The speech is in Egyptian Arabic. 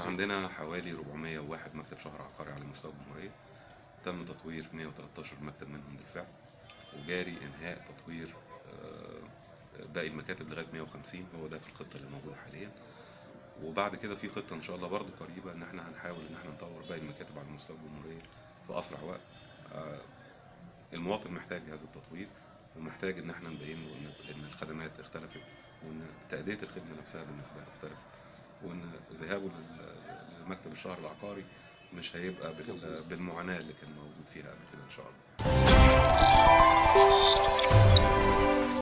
عندنا حوالي 401 مكتب شهر عقاري على مستوى الجمهورية تم تطوير 113 مكتب منهم بالفعل وجاري إنهاء تطوير آه، باقي المكاتب لغاية 150 هو ده في الخطة اللي موجودة حاليا وبعد كده في خطة إن شاء الله برضو قريبة إن احنا هنحاول إن احنا نطور باقي المكاتب على مستوى الجمهورية في أسرع وقت آه، المواطن محتاج هذا التطوير ومحتاج إن احنا نبين له إن- إن الخدمات اختلفت وإن تأدية الخدمة نفسها بالنسبة له اختلفت وإن ذهابه لل- لمكتب الشهر العقاري مش هيبقى بال- كابوس. بالمعاناة اللي كان موجود فيها قبل كده إن شاء الله